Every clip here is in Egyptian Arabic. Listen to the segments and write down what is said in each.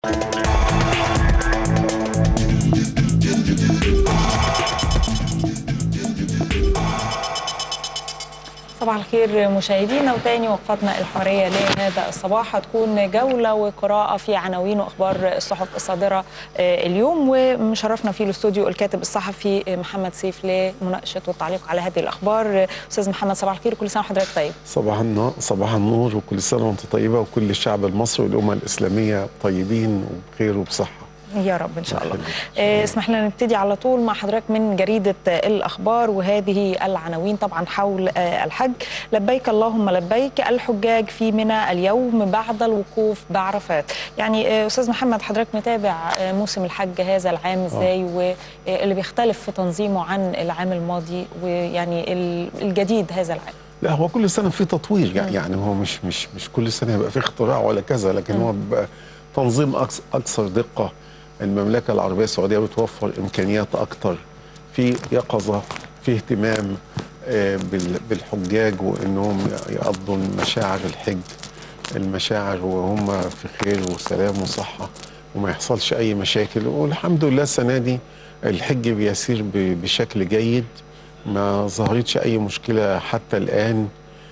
صباح الخير مشاهدينا وتاني وقفتنا الحوارية لهذا الصباح هتكون جولة وقراءة في عناوين وأخبار الصحف الصادرة آه، اليوم ومشرفنا في الاستوديو الكاتب الصحفي آه، محمد سيف لمناقشة والتعليق على هذه الأخبار آه، أستاذ محمد صباح الخير كل سنة وحضرتك طيب صباح النور صباح النور وكل سنه وانت طيبه وكل الشعب المصري والامه الاسلاميه طيبين وبخير وبصحه يا رب ان شاء الله الله يخليك. آه، اسمح لنا نبتدي على طول مع حضرتك من جريده آه، الاخبار وهذه العناوين طبعا حول آه، الحج لبيك اللهم لبيك الحجاج في منى اليوم بعد الوقوف بعرفات يعني آه، استاذ محمد حضرتك متابع آه، موسم الحج هذا العام ازاي واللي بيختلف في تنظيمه عن العام الماضي ويعني ال- الجديد هذا العام لا هو كل سنه في تطوير يعني, يعني هو مش مش مش كل سنه يبقى في اختراع ولا كذا لكن هو بيبقى تنظيم أكس- اكثر دقه المملكه العربيه السعوديه بتوفر امكانيات اكتر في يقظه في اهتمام آه، بال- بالحجاج وانهم يقضوا مشاعر الحج المشاعر وهم في خير وسلام وصحه وما يحصلش اي مشاكل والحمد لله السنه دي الحج بيسير ب- بشكل جيد ما ظهرتش اي مشكله حتى الان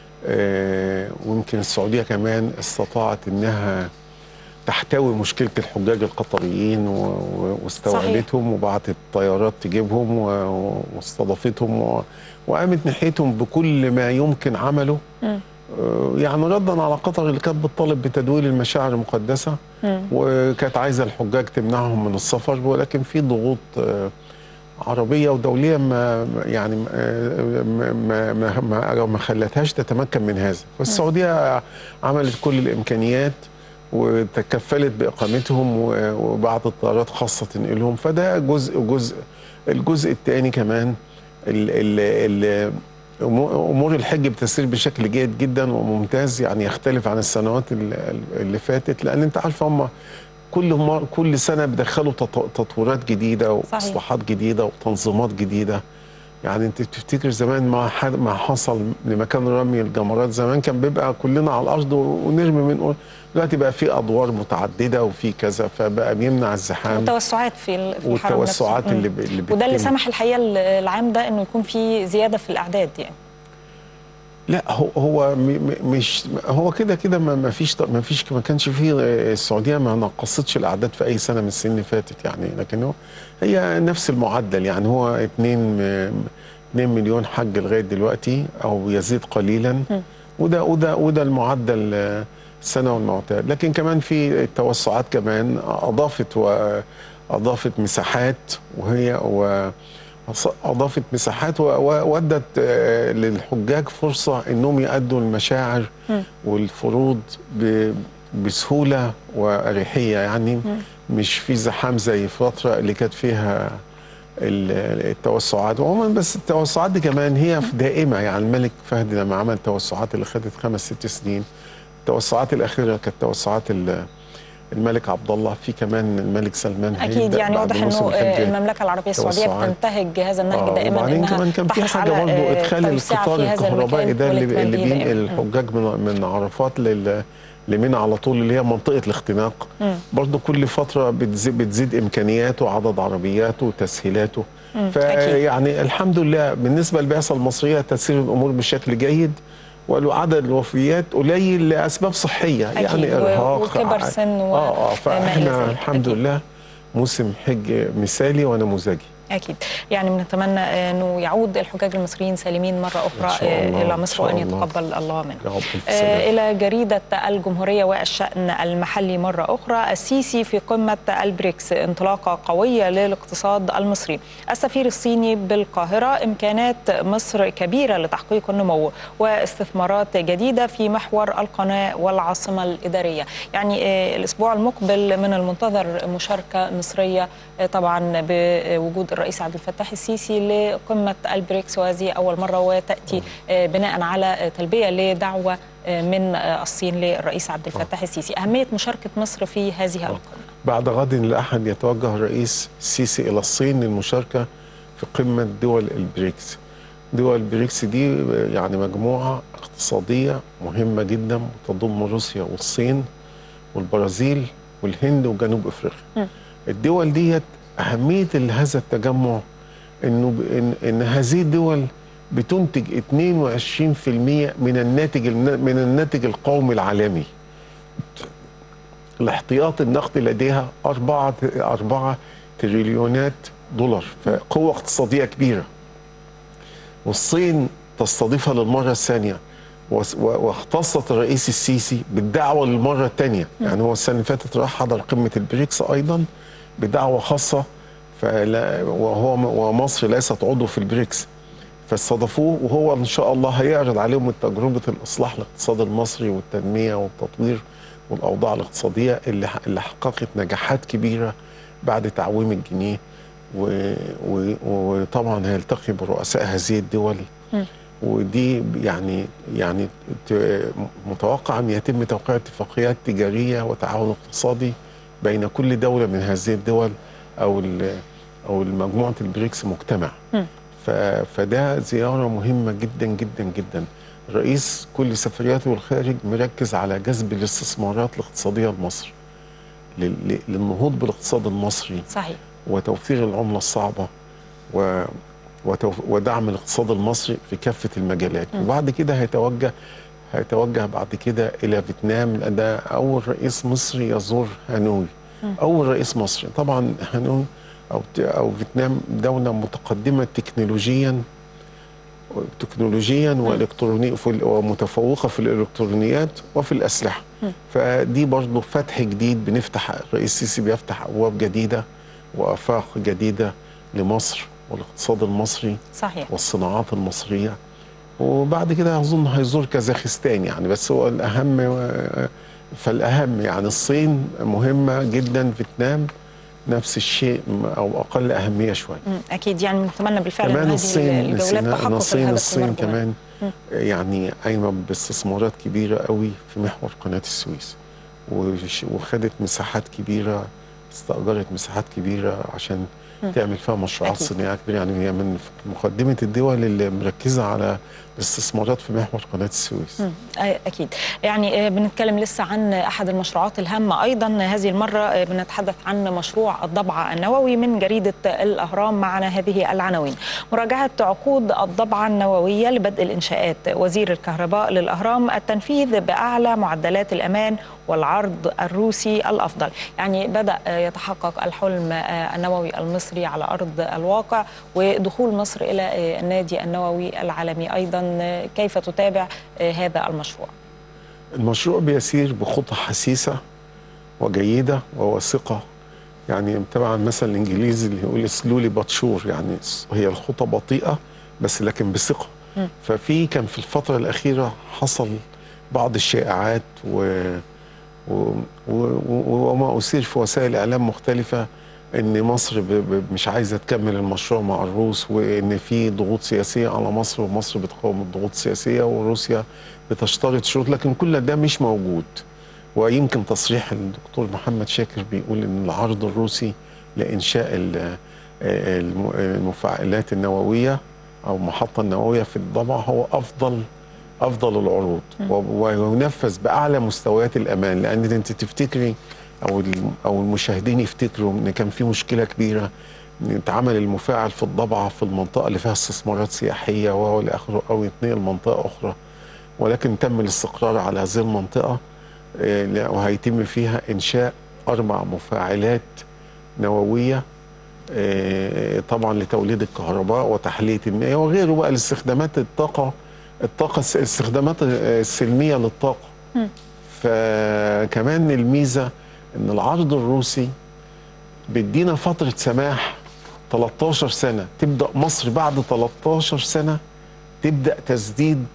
آه، ويمكن السعوديه كمان استطاعت انها تحتوي مشكله الحجاج القطريين و- و- واستوعبتهم وبعتت طيارات تجيبهم و- واستضافتهم و- وقامت ناحيتهم بكل ما يمكن عمله مم. آه، يعني ردا على قطر اللي كانت بتطالب بتدوير المشاعر المقدسه مم. وكانت عايزه الحجاج تمنعهم من السفر ولكن في ضغوط آه، عربيه ودوليه ما ما- يعني آه، ما ما ما, ما, ما خلتهاش تتمكن من هذا فالسعوديه عملت كل الامكانيات وتكفلت باقامتهم و- وبعض الطيارات خاصه تنقلهم فده جزء جزء الجزء الثاني كمان ال ال ال أمو- امور الحج بتسير بشكل جيد جدا وممتاز يعني يختلف عن السنوات ال- ال- اللي فاتت لان انت عارف هم كل مر كل سنه بيدخلوا تط- تطويرات جديده صحيح. واصلاحات جديده وتنظيمات جديده يعني انت تفتكر زمان ما حد ما حصل لمكان رمي الجمرات زمان كان بيبقى كلنا على الارض ونرمي من دلوقتي بقى في ادوار متعدده وفي كذا فبقى بيمنع الزحام والتوسعات في ال- في الحرم نفسه. والتوسعات مم. اللي ب- اللي وده اللي بتتم. سمح الحقيقه العام ده انه يكون في زياده في الاعداد يعني لا هو هو م- م- مش هو كده كده ما ما فيش ما فيش ما كانش فيه السعوديه ما نقصتش الاعداد في اي سنه من السنين اللي فاتت يعني لكن هو هي نفس المعدل يعني هو 2 2 مليون حج لغايه دلوقتي او يزيد قليلا وده وده وده المعدل آه، السنه والمعتاد لكن كمان في التوسعات كمان اضافت واضافت مساحات وهي و اضافت مساحات و- و- وادت آه، للحجاج فرصه انهم يادوا المشاعر والفروض ب- بسهوله واريحيه يعني مش في زحام زي الفتره اللي كانت فيها ال- التوسعات وعموما بس التوسعات دي كمان هي دائمه يعني الملك فهد لما عمل التوسعات اللي خدت خمس ست سنين التوسعات الاخيره كانت توسعات ال- الملك عبد الله في كمان الملك سلمان اكيد هيبدأ يعني بعد واضح موسم انه الحج آه، المملكه العربيه السعوديه توسعات. بتنتهج هذا النهج آه، دائما وبعدين انها كمان كان في تحرص حاجه على برضه آه، ادخال توسعة القطار في هذا الكهربائي المكان ده اللي, والإكمال اللي به بينقل دائماً. الحجاج من من عرفات لل لمنى على طول اللي هي منطقه الاختناق مم. برضه كل فتره بتزيد, بتزيد امكانياته وعدد عربياته وتسهيلاته أكيد. فيعني الحمد لله بالنسبه للبعثه المصريه تسير الامور بشكل جيد وعدد الوفيات قليل لاسباب صحيه أكيد. يعني و- ارهاق وكبر ع- سن و- اه اه ما إلى فاحنا ذلك. الحمد أكيد. لله موسم حج مثالي ونموذجي اكيد يعني بنتمنى آه، انه يعود الحجاج المصريين سالمين مره اخرى إن شاء الله، آه، الى إن مصر شاء وان الله. يتقبل الله منه يا رب الف آه، سلامة. إلى جريدة الجمهورية والشأن المحلي مرة أخرى السيسي في قمة البريكس انطلاقة قوية للاقتصاد المصري السفير الصيني بالقاهرة إمكانات مصر كبيرة لتحقيق النمو واستثمارات جديدة في محور القناة والعاصمة الإدارية يعني آه، الأسبوع المقبل من المنتظر مشاركة مصرية آه، طبعا بوجود الرئيس عبد الفتاح السيسي لقمة البريكس وهذه أول مرة وتأتي آه، بناء على آه، تلبية لدعوة آه، من آه، الصين للرئيس عبد الفتاح السيسي أهمية مشاركة مصر في هذه القمة بعد غد لأحد يتوجه الرئيس السيسي إلى الصين للمشاركة في قمة دول البريكس دول البريكس دي يعني مجموعة اقتصادية مهمة جدا تضم روسيا والصين والبرازيل والهند وجنوب افريقيا الدول ديت اهميه هذا التجمع انه ب... إن... ان هذه الدول بتنتج 22% من الناتج من الناتج القومي العالمي الاحتياط النقدي لديها أربعة أربعة تريليونات دولار فقوة اقتصادية كبيرة والصين تستضيفها للمرة الثانية واختصت الرئيس السيسي بالدعوة للمرة الثانية يعني هو السنة اللي فاتت راح حضر قمة البريكس أيضا بدعوة خاصة فلا وهو ومصر ليست عضو في البريكس فاستضافوه وهو ان شاء الله هيعرض عليهم تجربه الاصلاح الاقتصادي المصري والتنميه والتطوير والاوضاع الاقتصاديه اللي اللي حققت نجاحات كبيره بعد تعويم الجنيه و... و... وطبعا هيلتقي برؤساء هذه الدول م. ودي يعني يعني متوقع ان يتم توقيع اتفاقيات تجاريه وتعاون اقتصادي بين كل دوله من هذه الدول او او مجموعه البريكس مجتمع م. فده زياره مهمه جدا جدا جدا رئيس كل سفرياته والخارج مركز على جذب الاستثمارات الاقتصاديه لمصر للنهوض بالاقتصاد المصري صحيح وتوفير العمله الصعبه و ودعم الاقتصاد المصري في كافه المجالات م. وبعد كده هيتوجه هيتوجه بعد كده الى فيتنام ده اول رئيس مصري يزور هانوي م. اول رئيس مصري طبعا هانوي او او فيتنام دوله متقدمه تكنولوجيا تكنولوجيا والكتروني ومتفوقه في الالكترونيات وفي الاسلحه فدي برضه فتح جديد بنفتح الرئيس السيسي بيفتح ابواب جديده وافاق جديده لمصر والاقتصاد المصري صحيح والصناعات المصريه وبعد كده اظن هيزور كازاخستان يعني بس هو الاهم فالاهم يعني الصين مهمه جدا فيتنام نفس الشيء او اقل اهميه شويه اكيد يعني نتمنى بالفعل كمان ان الصين هذه الجولات تحقق الصين الهدف الصين المرجو كمان يعني قايمه باستثمارات كبيره قوي في محور قناه السويس وخدت مساحات كبيره استاجرت مساحات كبيره عشان م. تعمل فيها مشروعات صناعيه كبيره يعني هي من مقدمه الدول اللي مركزه على الاستثمارات في محور قناه السويس. م. اكيد يعني بنتكلم لسه عن احد المشروعات الهامه ايضا هذه المره بنتحدث عن مشروع الضبعه النووي من جريده الاهرام معنا هذه العناوين. مراجعه عقود الضبعه النوويه لبدء الانشاءات وزير الكهرباء للاهرام التنفيذ باعلى معدلات الامان والعرض الروسي الافضل، يعني بدا يتحقق الحلم النووي المصري على ارض الواقع ودخول مصر الى النادي النووي العالمي ايضا كيف تتابع هذا المشروع؟ المشروع بيسير بخطى حسيسه وجيده وواثقه يعني طبعا مثلا الانجليزي اللي يقول سلولي باتشور يعني هي الخطى بطيئه بس لكن بثقه ففي كان في الفتره الاخيره حصل بعض الشائعات و و وما أثير في وسائل إعلام مختلفة إن مصر ب ب مش عايزة تكمل المشروع مع الروس وإن في ضغوط سياسية على مصر ومصر بتقاوم الضغوط السياسية وروسيا بتشترط شروط لكن كل ده مش موجود ويمكن تصريح الدكتور محمد شاكر بيقول إن العرض الروسي لإنشاء المفاعلات النووية أو المحطة النووية في الضبع هو أفضل افضل العروض وينفذ باعلى مستويات الامان لان انت تفتكري او او المشاهدين يفتكروا ان كان في مشكله كبيره ان اتعمل المفاعل في الضبعه في المنطقه اللي فيها استثمارات سياحيه وهو لاخره او يتنقل منطقه اخرى ولكن تم الاستقرار على هذه المنطقه وهيتم فيها انشاء اربع مفاعلات نوويه طبعا لتوليد الكهرباء وتحليه المياه وغيره بقى لاستخدامات الطاقه الطاقة الاستخدامات السلمية للطاقة م. فكمان الميزة ان العرض الروسي بيدينا فترة سماح 13 سنة تبدأ مصر بعد 13 سنة تبدأ تسديد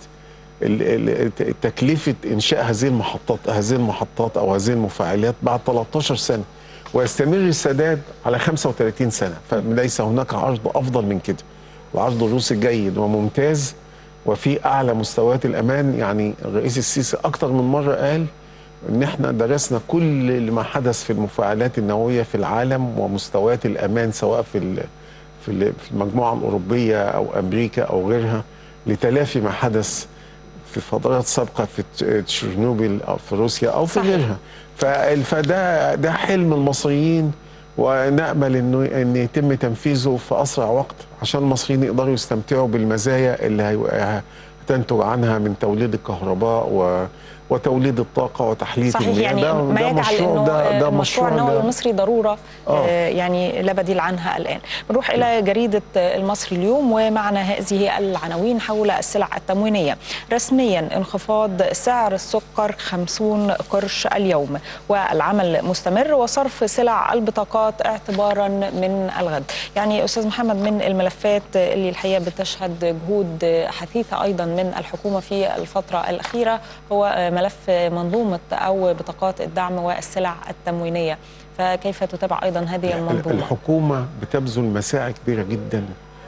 تكلفة إنشاء هذه المحطات هذه المحطات أو هذه المفاعلات بعد 13 سنة ويستمر السداد على 35 سنة فليس هناك عرض أفضل من كده العرض الروسي جيد وممتاز وفي اعلى مستويات الامان يعني الرئيس السيسي اكتر من مره قال ان احنا درسنا كل ما حدث في المفاعلات النوويه في العالم ومستويات الامان سواء في في المجموعه الاوروبيه او امريكا او غيرها لتلافي ما حدث في فترات سابقه في تشيرنوبل او في روسيا او في صحيح. غيرها ف- فده ده حلم المصريين ونامل انه ان يتم تنفيذه في اسرع وقت عشان المصريين يقدروا يستمتعوا بالمزايا اللي هي- هتنتج عنها من توليد الكهرباء و وتوليد الطاقه وتحليه صحيح المياه. يعني ده, ما ده يجعل مشروع انه ده, ده مشروع مشروع النووي ده- المصري ضروره آه. آه، يعني لا بديل عنها الان. بنروح الى جريده المصري اليوم ومعنا هذه العناوين حول السلع التموينيه. رسميا انخفاض سعر السكر 50 قرش اليوم والعمل مستمر وصرف سلع البطاقات اعتبارا من الغد. يعني استاذ محمد من الملفات اللي الحقيقه بتشهد جهود حثيثه ايضا من الحكومه في الفتره الاخيره هو ملف منظومه او بطاقات الدعم والسلع التموينيه فكيف تتابع ايضا هذه المنظومه الحكومه بتبذل مساعي كبيره جدا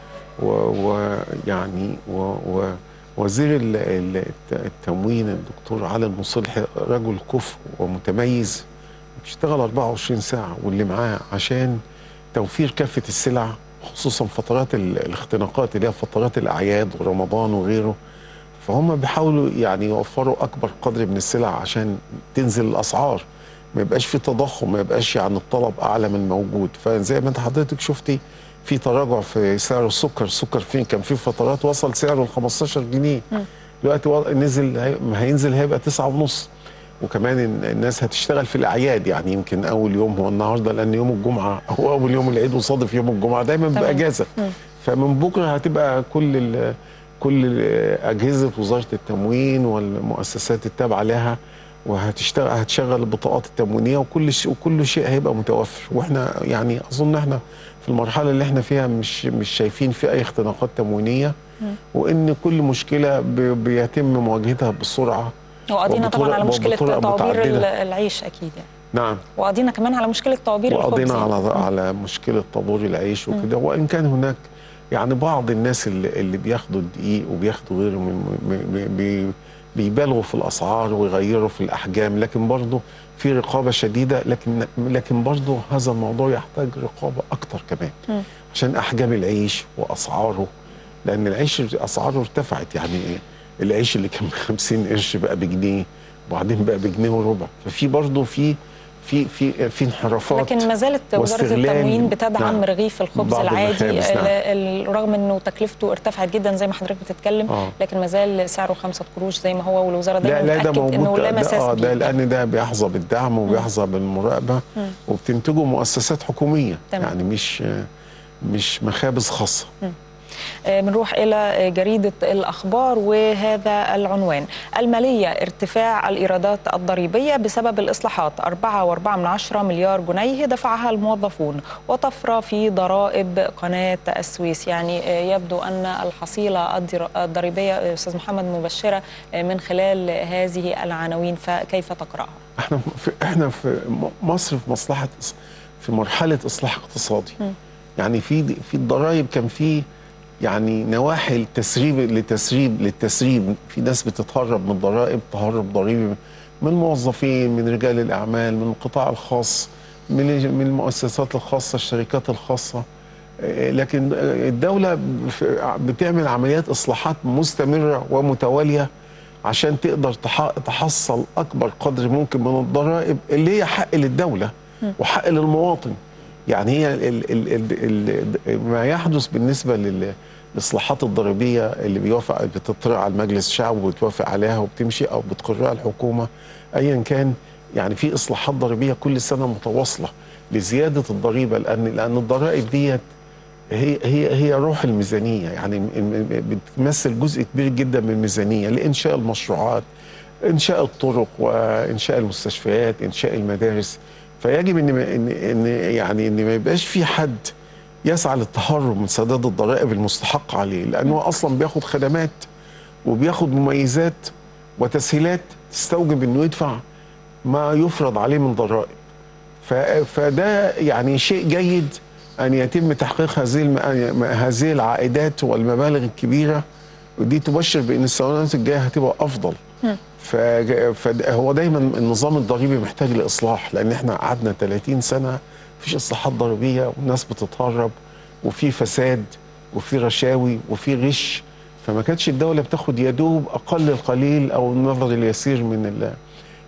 ويعني و و وزير ال- ال- التموين الدكتور علي المصلحي رجل كفء ومتميز بيشتغل 24 ساعه واللي معاه عشان توفير كافه السلع خصوصا فترات ال- الاختناقات اللي هي فترات الاعياد ورمضان وغيره فهم بيحاولوا يعني يوفروا اكبر قدر من السلع عشان تنزل الاسعار ما يبقاش في تضخم ما يبقاش يعني الطلب اعلى من الموجود فزي ما انت حضرتك شفتي في تراجع في سعر السكر السكر فين كان في فترات وصل سعره ل 15 جنيه دلوقتي و- نزل هي- هينزل هيبقى 9 ونص وكمان ال- الناس هتشتغل في الاعياد يعني يمكن اول يوم هو النهارده لان يوم الجمعه هو اول يوم العيد وصادف يوم الجمعه دايما تمام. بيبقى اجازه فمن بكره هتبقى كل ال- كل اجهزه وزاره التموين والمؤسسات التابعه لها وهتشتغل هتشغل البطاقات التموينيه وكل شيء وكل شيء هيبقى متوفر واحنا يعني اظن احنا في المرحله اللي احنا فيها مش مش شايفين في اي اختناقات تموينيه وان كل مشكله بي- بيتم مواجهتها بسرعه وقضينا طبعا وبطرق- على مشكله وبطرق طوابير متعددة. العيش اكيد يعني نعم وقضينا كمان على مشكله طوابير الخبز وقضينا يعني. على على مشكله طابور العيش وكده وان كان هناك يعني بعض الناس اللي, اللي بياخدوا الدقيق وبياخدوا غيره من بي- بي بيبالغوا في الاسعار ويغيروا في الاحجام لكن برضه في رقابه شديده لكن لكن برضه هذا الموضوع يحتاج رقابه اكتر كمان عشان احجام العيش واسعاره لان العيش اسعاره ارتفعت يعني العيش اللي كان ب 50 قرش بقى بجنيه وبعدين بقى بجنيه وربع ففي برضه في في في في انحرافات لكن ما زالت وزاره واستغلال. التموين بتدعم نعم. رغيف الخبز بعض العادي المخابز، نعم. ال- ال- رغم انه تكلفته ارتفعت جدا زي ما حضرتك بتتكلم آه. لكن ما زال سعره خمسة قروش زي ما هو والوزاره لا دايما لا ده بتاكد انه موجود لا ده, مساس آه ده بيه. لان ده بيحظى بالدعم وبيحظى بالمراقبه وبتنتجه مؤسسات حكوميه تمام. يعني مش مش مخابز خاصه آه، بنروح إلى جريدة الأخبار وهذا العنوان المالية ارتفاع الإيرادات الضريبية بسبب الإصلاحات 4.4 مليار جنيه دفعها الموظفون وطفرة في ضرائب قناة السويس يعني آه، يبدو أن الحصيلة الضر- الضريبية آه، أستاذ محمد مبشرة آه، من خلال هذه العناوين فكيف تقرأها؟ احنا في احنا في م- مصر في مصلحه إص- في مرحله اصلاح اقتصادي يعني في في الضرائب كان في يعني نواحي التسريب لتسريب للتسريب في ناس بتتهرب من الضرائب تهرب ضريبي من الموظفين من رجال الاعمال من القطاع الخاص من من المؤسسات الخاصه الشركات الخاصه آه، لكن آه، الدوله بف- بتعمل عمليات اصلاحات مستمره ومتواليه عشان تقدر تح- تحصل اكبر قدر ممكن من الضرائب اللي هي حق للدوله وحق للمواطن يعني هي ال ال ال ال ما يحدث بالنسبه لل الاصلاحات الضريبيه اللي بيوافق بتطرح على المجلس الشعب وبتوافق عليها وبتمشي او بتقرها الحكومه ايا كان يعني في اصلاحات ضريبيه كل سنه متواصله لزياده الضريبه لان لان الضرائب ديت هي هي هي روح الميزانيه يعني م- م- بتمثل جزء كبير جدا من الميزانيه لانشاء المشروعات انشاء الطرق وانشاء المستشفيات انشاء المدارس فيجب ان ما- ان ان يعني ان ما يبقاش في حد يسعى للتهرب من سداد الضرائب المستحق عليه لانه اصلا بياخد خدمات وبياخد مميزات وتسهيلات تستوجب انه يدفع ما يفرض عليه من ضرائب ف- فده يعني شيء جيد ان يتم تحقيق هذه الم- هذه العائدات والمبالغ الكبيره ودي تبشر بان السنوات الجايه هتبقى افضل فهو دايما النظام الضريبي محتاج لاصلاح لان احنا قعدنا 30 سنه مفيش اصلاحات ضريبيه والناس بتتهرب وفي فساد وفي رشاوي وفي غش فما كانتش الدوله بتاخد يدوب اقل القليل او النظر اليسير من ال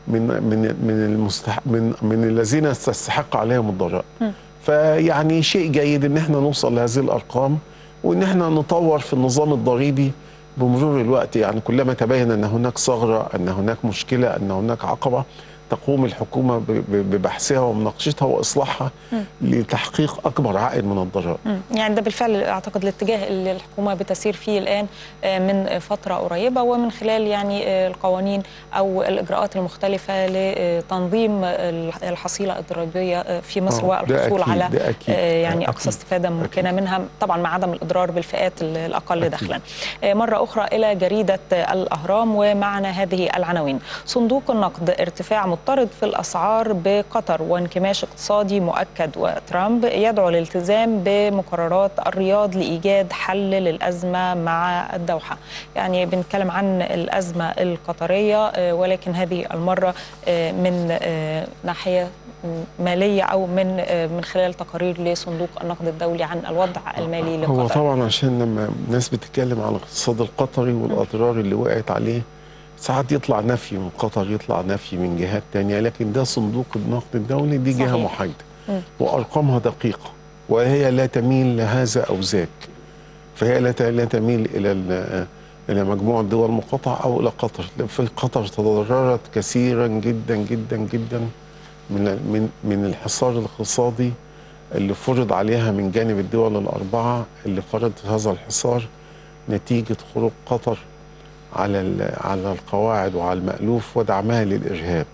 من من من المستح من من الذين تستحق عليهم الضرائب فيعني شيء جيد ان احنا نوصل لهذه الارقام وان احنا نطور في النظام الضريبي بمرور الوقت يعني كلما تبين ان هناك ثغره ان هناك مشكله ان هناك عقبه تقوم الحكومه ب- ب- ببحثها ومناقشتها واصلاحها لتحقيق اكبر عائد من الضرائب مم. يعني ده بالفعل اعتقد الاتجاه اللي الحكومه بتسير فيه الان آه، من فتره قريبه ومن خلال يعني آه، القوانين او الاجراءات المختلفه لتنظيم الحصيله الضريبيه آه، في مصر آه، ده والحصول أكيد، على ده أكيد، آه، يعني آه، اقصى أكيد، استفاده ممكنه أكيد. منها طبعا مع عدم الاضرار بالفئات ال- الاقل أكيد. دخلا آه، مره اخرى الى جريده آه، الاهرام ومعنا هذه العناوين صندوق النقد ارتفاع مضطرد في الاسعار بقطر وانكماش اقتصادي مؤكد وترامب يدعو للالتزام بمقررات الرياض لايجاد حل للازمه مع الدوحه يعني بنتكلم عن الازمه القطريه آه، ولكن هذه المره آه، من آه، ناحيه ماليه او من آه، من خلال تقارير لصندوق النقد الدولي عن الوضع المالي هو لقطر طبعا عشان لما الناس بتتكلم على الاقتصاد القطري والاضرار اللي وقعت عليه ساعات يطلع نفي من قطر يطلع نفي من جهات تانية لكن ده صندوق النقد الدولي دي جهة صحيح. محايدة مم. وأرقامها دقيقة وهي لا تميل لهذا أو ذاك فهي لا ت- لا تميل إلى ال- إلى مجموعة دول مقاطعة أو إلى قطر في قطر تضررت كثيرا جدا جدا جدا من من من الحصار الاقتصادي اللي فرض عليها من جانب الدول الأربعة اللي فرضت هذا الحصار نتيجة خروج قطر على ال- على القواعد وعلى المألوف ودعمها للإرهاب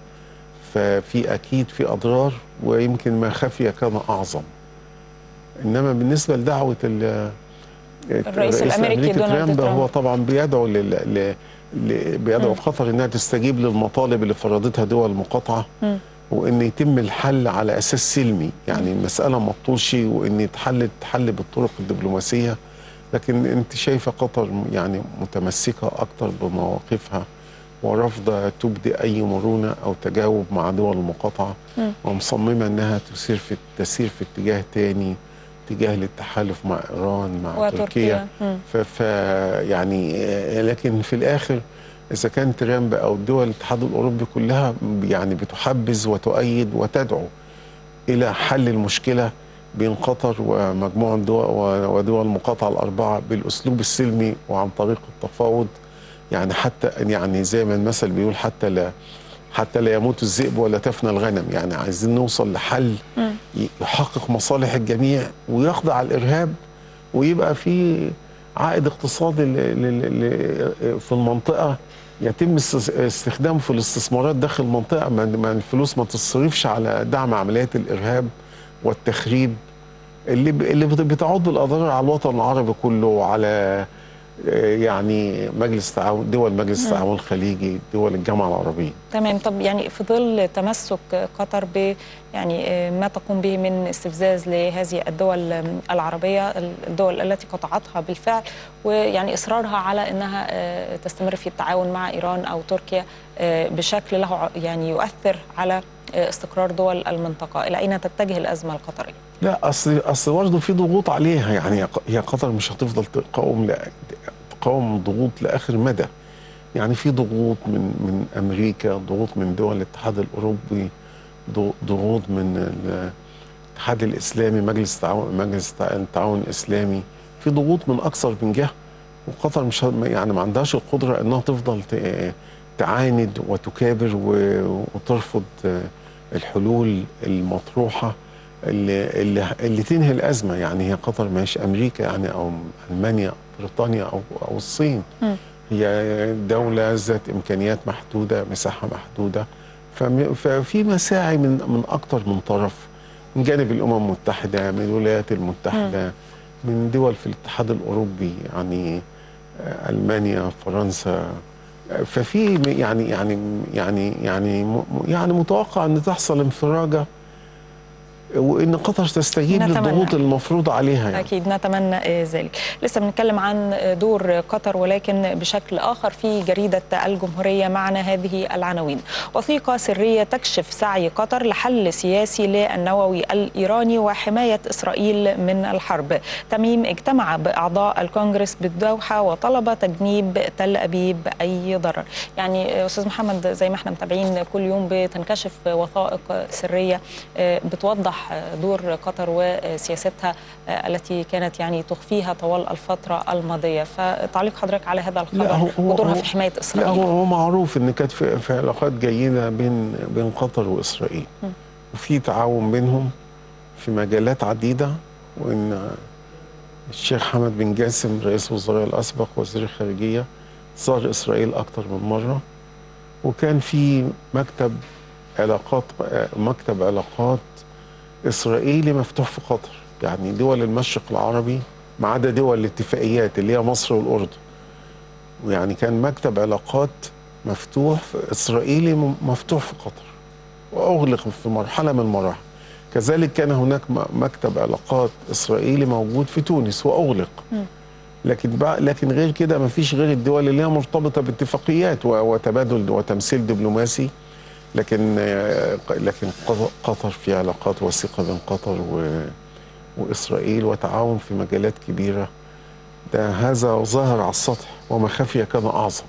ففي أكيد في أضرار ويمكن ما خفي كان أعظم إنما بالنسبة لدعوة ال- الرئيس الأمريكي دونالد هو ترامب. طبعا بيدعو لل... ل... ل... بيدعو قطر انها تستجيب للمطالب اللي فرضتها دول المقاطعه مم. وان يتم الحل على اساس سلمي يعني المساله ما تطولش وان يتحل تحل بالطرق الدبلوماسيه لكن انت شايفه قطر يعني متمسكه اكتر بمواقفها ورافضه تبدي اي مرونه او تجاوب مع دول المقاطعه مم. ومصممه انها تسير في تسير في اتجاه تاني اتجاه للتحالف مع ايران مع تركيا وتركيا مم. ف ف- يعني آه، لكن في الاخر اذا كان ترامب او دول الاتحاد الاوروبي كلها يعني بتحبذ وتؤيد وتدعو الى حل المشكله بين قطر ومجموعه دول ودول المقاطعه الاربعه بالاسلوب السلمي وعن طريق التفاوض يعني حتى يعني زي ما المثل بيقول حتى لا حتى لا يموت الذئب ولا تفنى الغنم يعني عايزين نوصل لحل مم. يحقق مصالح الجميع ويخضع الارهاب ويبقى في عائد اقتصادي ل- ل- ل- في المنطقه يتم است- استخدامه في الاستثمارات داخل المنطقه ما ما الفلوس ما تصرفش على دعم عمليات الارهاب والتخريب اللي ب- اللي بت- بتعود بالاضرار على الوطن العربي كله وعلى آه، يعني مجلس تعاون دول مجلس التعاون الخليجي دول الجامعه العربيه تمام طب يعني في ظل تمسك قطر ب يعني آه، ما تقوم به من استفزاز لهذه الدول آم، العربيه الدول التي قطعتها بالفعل ويعني اصرارها على انها آه، تستمر في التعاون مع ايران او تركيا آه، بشكل له ع- يعني يؤثر على آه، استقرار دول المنطقه الى اين تتجه الازمه القطريه؟ لا اصل اصل برضه في ضغوط عليها يعني هي قطر مش هتفضل تقاوم لا تقاوم ضغوط لاخر مدى يعني في ضغوط من من امريكا ضغوط من دول الاتحاد الاوروبي ضغ- ضغوط من ال- الاتحاد الاسلامي مجلس التعاون مجلس التع- التعاون الاسلامي في ضغوط من اكثر من جهه وقطر مش ه- يعني ما عندهاش القدره انها تفضل ت- تعاند وتكابر و- وترفض الحلول المطروحه اللي اللي اللي تنهي الازمه يعني هي قطر مش امريكا يعني او المانيا بريطانيا او او الصين مم. هي دوله ذات امكانيات محدوده مساحه محدوده فم- ففي مساعي من من اكتر من طرف من جانب الامم المتحده من الولايات المتحده من دول في الاتحاد الاوروبي يعني آه، المانيا فرنسا آه، ففي م- يعني يعني يعني يعني م- يعني متوقع ان تحصل انفراجه وان قطر تستجيب نتمنى. للضغوط المفروضه عليها يعني. أكيد نتمنى آه، ذلك لسه بنتكلم عن دور قطر ولكن بشكل آخر في جريدة الجمهورية معنا هذه العناوين وثيقة سرية تكشف سعي قطر لحل سياسي للنووي الإيراني وحماية إسرائيل من الحرب تميم اجتمع بأعضاء الكونغرس بالدوحة وطلب تجنيب تل أبيب أي ضرر يعني آه، أستاذ محمد زي ما احنا متابعين كل يوم بتنكشف وثائق سرية آه، بتوضح آه، دور قطر وسياستها آه، التي كانت يعني تخفيها طوال الفترة الماضية فتعليق حضرتك على هذا لا، هو- الخبر هو- ودورها هو- في حماية لا إسرائيل هو هو معروف ان كانت في, في علاقات جيده بين بين قطر واسرائيل وفي تعاون بينهم في مجالات عديده وان الشيخ حمد بن جاسم رئيس الوزراء الاسبق وزير الخارجيه زار اسرائيل اكثر من مره وكان في مكتب علاقات مكتب علاقات اسرائيلي مفتوح في قطر يعني دول المشرق العربي ما عدا دول الاتفاقيات اللي هي مصر والاردن ويعني كان مكتب علاقات مفتوح في اسرائيلي م- مفتوح في قطر واغلق في مرحله من المراحل كذلك كان هناك م- مكتب علاقات اسرائيلي موجود في تونس واغلق لكن بع- لكن غير كده ما فيش غير الدول اللي هي مرتبطه باتفاقيات و- وتبادل وتمثيل دبلوماسي لكن آه، ق- لكن قط- قطر في علاقات وثيقه بين قطر و واسرائيل وتعاون في مجالات كبيره ده هذا ظاهر على السطح وما خفي كان اعظم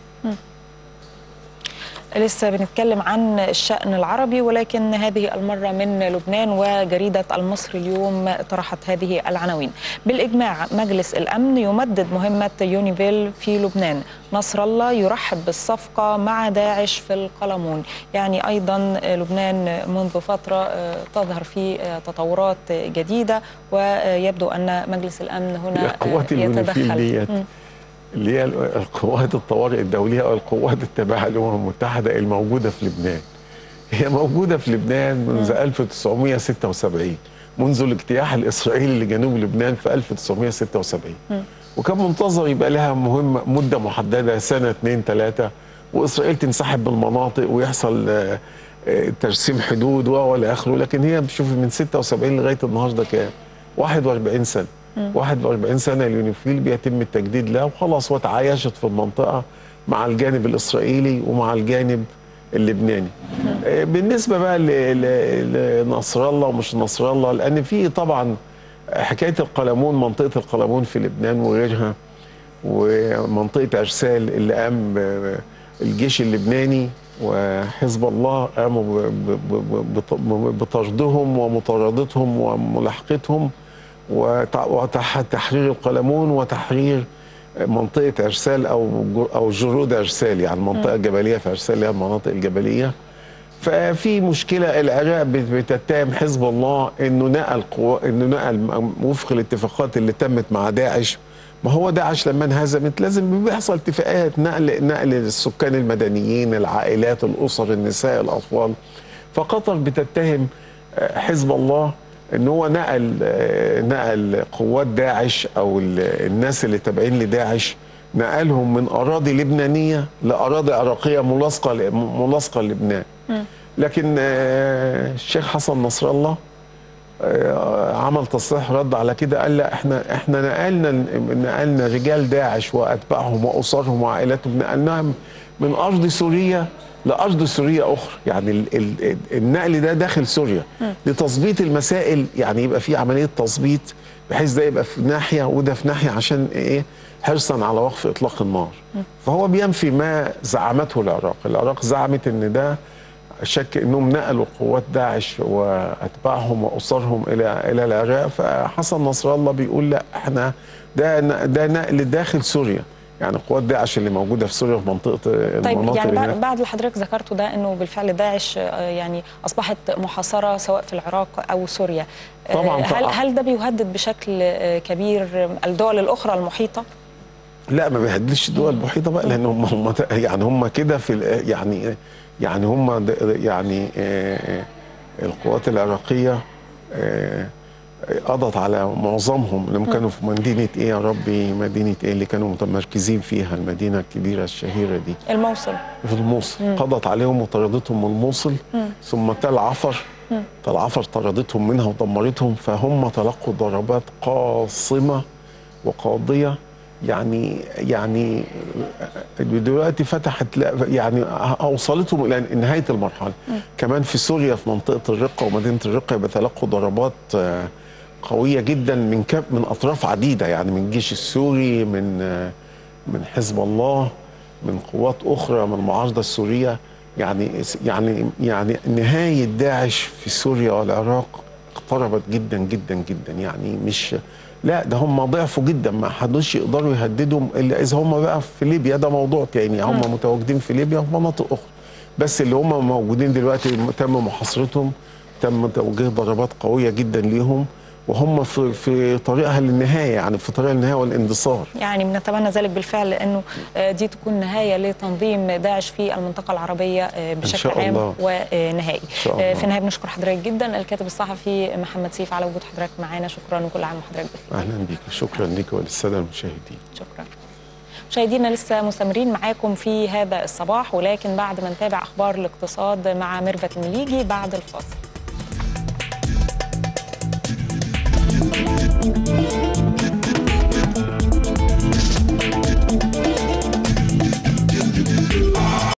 لسه بنتكلم عن الشأن العربي ولكن هذه المرة من لبنان وجريدة المصري اليوم طرحت هذه العناوين بالإجماع مجلس الأمن يمدد مهمة يونيفيل في لبنان نصر الله يرحب بالصفقة مع داعش في القلمون يعني أيضا لبنان منذ فترة آه، تظهر فيه آه، تطورات جديدة ويبدو أن مجلس الأمن هنا هي قوات آه، اليونيفيل يتدخل ديت مم. اللي هي القوات الطوارئ الدوليه او القوات التابعه للامم المتحده الموجوده في لبنان هي موجوده في لبنان منذ 1976 منذ الاجتياح الاسرائيلي لجنوب لبنان في 1976 وكان منتظر يبقى لها مهمه مده محدده سنه اثنين ثلاثه واسرائيل تنسحب من المناطق ويحصل آه، آه، ترسيم حدود و الى اخره لكن هي شوفي من 76 لغايه النهارده كام 41 سنه 41 سنه اليونيفيل بيتم التجديد لها وخلاص وتعايشت في المنطقه مع الجانب الاسرائيلي ومع الجانب اللبناني آه، بالنسبه بقى ل- ل- لنصر الله ومش نصر الله لان في طبعا حكايه القلمون منطقه القلمون في لبنان وغيرها ومنطقه ارسال اللي قام ب- الجيش اللبناني وحزب الله قاموا ب- ب- ب- بط- بطردهم ومطاردتهم وملاحقتهم وتحرير القلمون وتحرير منطقه ارسال او جو- او جرود ارسال يعني المنطقه الجبليه في ارسال اللي هي المناطق الجبليه ففي مشكله العراق بت- بتتهم حزب الله انه نقل قوى انه نقل وفق الاتفاقات اللي تمت مع داعش ما هو داعش لما انهزمت لازم بيحصل اتفاقات نقل نقل السكان المدنيين العائلات الاسر النساء الاطفال فقطر بتتهم آه، حزب الله ان هو نقل آه، نقل قوات داعش او ال- الناس اللي تابعين لداعش نقلهم من اراضي لبنانيه لاراضي عراقيه ملاصقه ل- ملاصقه للبنان لكن آه، الشيخ حسن نصر الله آه، عمل تصريح رد على كده قال لا احنا احنا نقلنا نقلنا رجال داعش واتباعهم واسرهم وعائلاتهم نقلناهم من ارض سوريا لارض سوريه اخرى يعني ال ال النقل ده داخل سوريا لتظبيط المسائل يعني يبقى في عمليه تظبيط بحيث ده يبقى في ناحيه وده في ناحيه عشان ايه حرصا على وقف اطلاق النار فهو بينفي ما زعمته العراق العراق زعمت ان ده شك انهم نقلوا قوات داعش واتباعهم واسرهم الى الى العراق فحسن نصر الله بيقول لا احنا ده ده نقل داخل سوريا يعني قوات داعش اللي موجوده في سوريا في منطقه طيب المناطق يعني اللي بعد, هناك. بعد اللي حضرتك ذكرته ده انه بالفعل داعش آه، يعني اصبحت محاصره سواء في العراق او سوريا آه، طبعاً، هل طبعاً. هل ده بيهدد بشكل آه، كبير الدول الاخرى المحيطه؟ لا ما بيهددش الدول المحيطه بقى لان هم هم يعني هم كده في ال- يعني يعني هم د- يعني آه، القوات العراقيه آه، قضت على معظمهم اللي كانوا في مدينه ايه يا ربي مدينه ايه اللي كانوا متمركزين فيها المدينه الكبيره الشهيره دي الموصل في الموصل قضت عليهم وطردتهم من الموصل ثم تل عفر العفر طردتهم منها ودمرتهم فهم تلقوا ضربات قاصمه وقاضيه يعني يعني دلوقتي فتحت لا- يعني اوصلتهم الى نهايه المرحله كمان في سوريا في منطقه الرقه ومدينه الرقه بيتلقوا ضربات آه، قويه جدا من كم من اطراف عديده يعني من الجيش السوري من آه، من حزب الله من قوات اخرى من المعارضه السوريه يعني يعني يعني نهايه داعش في سوريا والعراق اقتربت جدا جدا جدا يعني مش لا ده هم ضعفوا جدا ما حدوش يقدروا يهددوا الا اذا هم بقى في ليبيا ده موضوع تاني هم متواجدين في ليبيا وفي مناطق اخرى بس اللي هم موجودين دلوقتي تم محاصرتهم تم توجيه ضربات قويه جدا ليهم وهم في في طريقها للنهايه يعني في طريقها للنهايه والاندثار يعني بنتمنى ذلك بالفعل لانه آه، دي تكون نهايه لتنظيم داعش في المنطقه العربيه آه، بشكل شاء عام الله. ونهائي شاء آه، الله. في النهايه بنشكر حضرتك جدا الكاتب الصحفي محمد سيف على وجود حضرتك معانا شكرا وكل عام وحضرتك بخير اهلا بيك شكرا لك وللساده المشاهدين شكرا مشاهدينا لسه مستمرين معاكم في هذا الصباح ولكن بعد ما نتابع اخبار الاقتصاد مع ميرفت المليجي بعد الفاصل